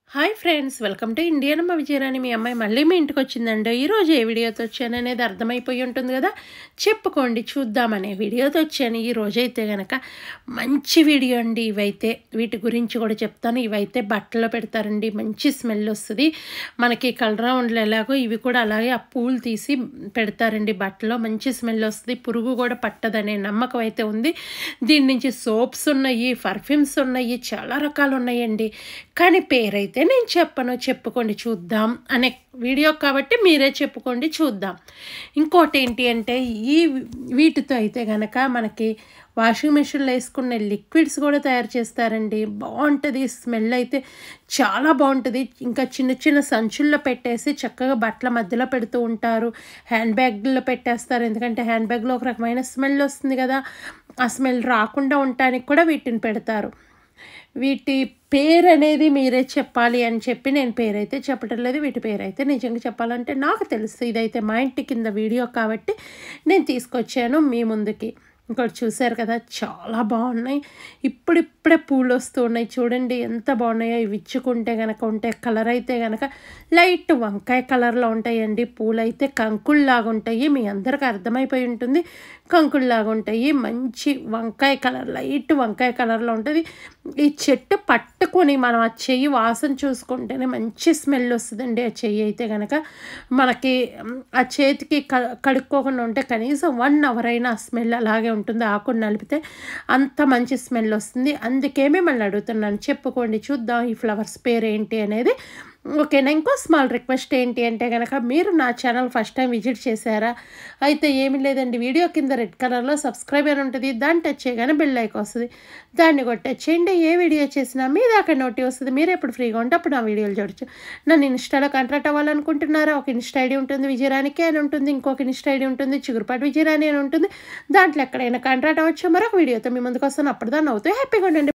hi friends welcome to Indian అమ్మ విజయరాణి మీ అమ్మాయి మళ్ళీ మీ ఇంటికి వచ్చిందండి ఈరోజు ఏ వీడియోతో వచ్చాను అనేది అర్థమైపోయి ఉంటుంది కదా చెప్పుకోండి చూద్దామనే వీడియోతో వచ్చాను ఈ రోజైతే గనక మంచి వీడియో అండి ఇవైతే వీటి గురించి కూడా చెప్తాను ఇవైతే బట్టలో పెడతారండి మంచి స్మెల్ వస్తుంది మనకి కలరౌండ్లు ఎలాగో ఇవి కూడా అలాగే ఆ పూలు తీసి పెడతారండి బట్టలో మంచి స్మెల్ వస్తుంది పురుగు కూడా పట్టదనే నమ్మకం అయితే ఉంది దీని నుంచి సోప్స్ ఉన్నాయి పర్ఫ్యూమ్స్ ఉన్నాయి చాలా రకాలు ఉన్నాయండి కానీ పేరైతే నేను చెప్పను చెప్పుకోండి చూద్దాం అనే వీడియో కాబట్టి మీరే చెప్పుకోండి చూద్దాం ఇంకోటి ఏంటి అంటే ఈ వీటితో అయితే గనక మనకి వాషింగ్ మెషిన్లో వేసుకునే లిక్విడ్స్ కూడా తయారు చేస్తారండి బాగుంటుంది స్మెల్ అయితే చాలా బాగుంటుంది ఇంకా చిన్న చిన్న సంచుల్లో పెట్టేసి చక్కగా బట్టల మధ్యలో పెడుతూ ఉంటారు హ్యాండ్ బ్యాగ్లో పెట్టేస్తారు ఎందుకంటే హ్యాండ్ బ్యాగ్లో ఒక రకమైన స్మెల్ వస్తుంది కదా ఆ స్మెల్ రాకుండా ఉండటానికి కూడా వీటిని పెడతారు వీటి పేరు అనేది మీరే చెప్పాలి అని చెప్పి నేను పేరైతే చెప్పడం లేదు వీటి పేరు అయితే నిజంగా చెప్పాలంటే నాకు తెలుసు ఇదైతే మా ఇంటి కింద వీడియో కాబట్టి నేను తీసుకొచ్చాను మీ ముందుకి ఇంకోటి చూశారు కదా చాలా బాగున్నాయి ఇప్పుడిప్పుడే పూలు వస్తూ ఉన్నాయి చూడండి ఎంత బాగున్నాయో ఇవి ఇచ్చుకుంటే కనుక ఉంటే కలర్ అయితే కనుక లైట్ వంకాయ కలర్లో ఉంటాయండి పూలు అయితే కంకుల్లాగా ఉంటాయి మీ అందరికి అర్థమైపోయి ఉంటుంది కంకుల్లాగా ఉంటాయి మంచి వంకాయ కలర్ లైట్ వంకాయ కలర్లో ఉంటుంది ఈ చెట్టు పట్టుకొని మనం ఆ చెయ్యి వాసన చూసుకుంటేనే మంచి స్మెల్ వస్తుందండి ఆ చెయ్యి అయితే కనుక మనకి ఆ చేతికి క కడుక్కోకుండా ఉంటే కనీసం వన్ అవర్ అయినా ఆ స్మెల్ అలాగే ఉంటుంది ఆకుని నలిపితే అంత మంచి స్మెల్ వస్తుంది అందుకే మిమ్మల్ని అడుగుతున్నాను చెప్పుకోండి చూద్దాం ఈ ఫ్లవర్స్ పేరు ఏంటి అనేది ఓకేనా ఇంకో స్మాల్ రిక్వెస్ట్ ఏంటి అంటే కనుక మీరు నా ఛానల్ ఫస్ట్ టైం విజిట్ చేశారా అయితే ఏమి లేదండి వీడియో కింద రెడ్ కలర్లో సబ్స్క్రైబ్ అని ఉంటుంది దాన్ని టచ్ చేయగానే బెల్ లైక్ వస్తుంది దాన్ని కూడా టచ్ చేయండి ఏ వీడియో చేసినా మీ దాకా నోటి వస్తుంది మీరు ఎప్పుడు ఫ్రీగా ఉంటే అప్పుడు నా వీడియోలు చూడొచ్చు నన్ను ఇన్స్టాలో కాంటాక్ట్ అవ్వాలనుకుంటున్నారా ఒక ఇన్స్టా ఐడి ఉంటుంది విజయరానికి అని ఉంటుంది ఇంకొక ఇన్స్టా ఐడి ఉంటుంది చిగురుపాటి విజయరాణి అని ఉంటుంది దాంట్లో ఎక్కడైనా కాంటాక్ట్ అవ్వచ్చు మరొక వీడియోతో మీ ముందుకు వస్తాను అప్పుడు దాన్ని అవుతాయి హ్యాపీగా ఉండండి